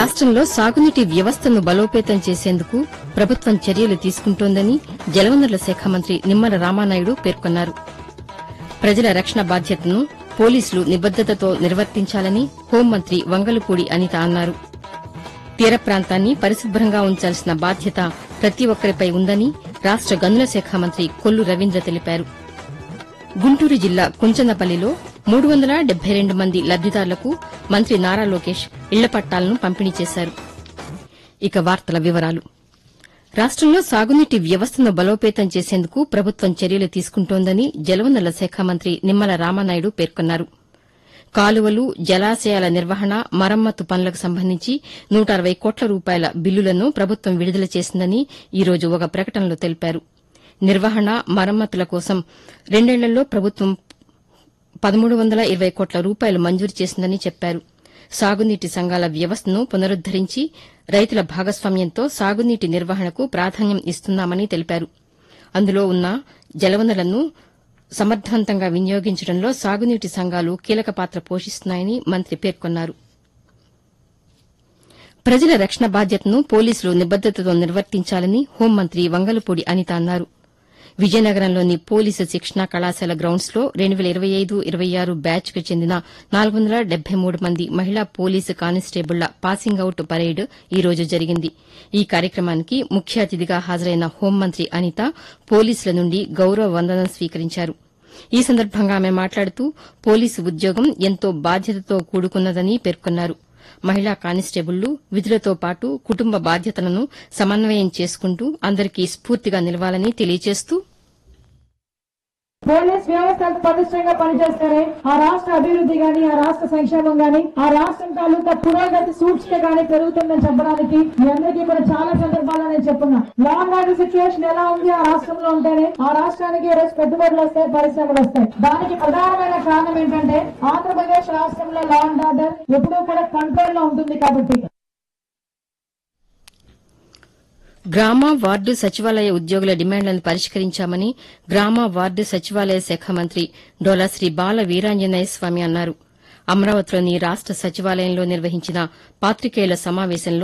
రాష్టంలో సాగునీటి వ్యవస్థను బలోపేతం చేసేందుకు ప్రభుత్వం చర్యలు తీసుకుంటోందని జలవనరుల శాఖ మంత్రి నిమ్మల రామానాయుడు పేర్కొన్నారు ప్రజల రక్షణ బాధ్యతను పోలీసులు నిబద్దతతో నిర్వర్తించాలని హోంమంత్రి వంగలపూడి అనిత అన్నారు తీర ప్రాంతాన్ని పరిశుభ్రంగా ఉంచాల్సిన బాధ్యత ప్రతి ఒక్కరిపై ఉందని రాష్ట గనుల శాఖ మంత్రి కొల్లు రవీంద్ర తెలిపారు గుంటూరు జిల్లా కుంచనపల్లిలో మూడు వందల డెబ్బై రెండు మంది లబ్దిదారులకు మంత్రి నారా లోకేష్ ఇళ్ల పట్టాలను పంపిణీ చేశారు ఇక వార్తల వివరాలు రాష్టంలో సాగునీటి వ్యవస్థను బలోపేతం చేసేందుకు ప్రభుత్వం చర్యలు తీసుకుంటోందని జలవనరుల శాఖ మంత్రి నిమ్మల రామానాయుడు పేర్కొన్నారు కాలువలు జలాశయాల నిర్వహణ మరమ్మతు పనులకు సంబంధించి నూట అరవై కోట్ల రూపాయల బిల్లులను ప్రభుత్వం విడుదల చేసిందని ఈ రోజు ఒక ప్రకటనలో తెలిపారు నిర్వహణ మరమ్మతుల కోసం రెండేళ్లలో ప్రభుత్వం పదమూడు వందల ఇరవై కోట్ల రూపాయలు మంజూరు చేసిందని చెప్పారు సాగునీటి సంఘాల వ్యవస్థను పునరుద్దరించి రైతుల భాగస్వామ్యంతో సాగునీటి నిర్వహణకు ప్రాధాన్యం ఇస్తున్నామని తెలిపారు అందులో ఉన్న జలవనరులను సమర్థవంతంగా వినియోగించడంలో సాగునీటి సంఘాలు కీలక పాత్ర పోషిస్తున్నాయని మంత్రి పేర్కొన్నారు ప్రజల రక్షణ బాధ్యతను పోలీసులు నిబద్దతతో నిర్వర్తించాలని హోంమంత్రి వంగలపూడి అనిత అన్నారు విజయనగరంలోని పోలీసు శిక్షణా కళాశాల గ్రౌండ్స్ లో రెండు వేల ఇరవై ఐదు ఇరవై ఆరు బ్యాచ్ కు చెందిన నాలుగు వందల డెబ్బై మూడు మంది మహిళా పోలీసు కానిస్టేబుళ్ల పాసింగ్ అవుట్ పరేడ్ ఈ రోజు జరిగింది ఈ కార్యక్రమానికి ముఖ్య అతిథిగా హాజరైన హోంమంత్రి అనిత పోలీసుల నుండి గౌరవ వందనం స్వీకరించారు ఈ సందర్భంగా ఆమె మాట్లాడుతూ పోలీసు ఉద్యోగం ఎంతో బాధ్యతతో కూడుకున్నదని పేర్కొన్నారు మహిళా కానిస్టేబుళ్లు విధులతో పాటు కుటుంబ బాధ్యతలను సమన్వయం చేసుకుంటూ అందరికీ స్ఫూర్తిగా నిలవాలని తెలియజేస్తూ పోలీస్ వ్యవస్థ అంత పటిష్టంగా పనిచేస్తారే ఆ రాష్ట్ర అభివృద్ధి గాని ఆ రాష్ట్ర సంక్షేమం గాని ఆ రాష్ట్రం తాలూకా పురోగతి సూచిక గాని పెరుగుతుందని చెప్పడానికి మీ అందరికీ కూడా చాలా సందర్భాల్లో నేను చెప్పున్నా లా అండ్ ఆర్డర్ సిచ్యువేషన్ ఎలా ఉంది ఆ రాష్ట్రంలో ఉంటేనే ఆ రాష్ట్రానికి ఈ రోజు పెట్టుబడులు వస్తాయి పరిశ్రమలు వస్తాయి దానికి ప్రధానమైన కారణం ఏంటంటే ఆంధ్రప్రదేశ్ రాష్ట్రంలో లా అండ్ ఆర్డర్ ఎప్పుడూ కూడా కంట్రోల్ లో ఉంటుంది కాబట్టి గ్రామ వార్డు సచివాలయ ఉద్యోగుల డిమాండ్లను పరిష్కరించామని గ్రామ వార్డు సచివాలయ శాఖ మంత్రి డోలా శ్రీ బాల వీరాంజనేయ స్వామి అన్నారు అమరావతిలోని రాష్ట సచివాలయంలో నిర్వహించిన పాతికేయుల సమావేశంలో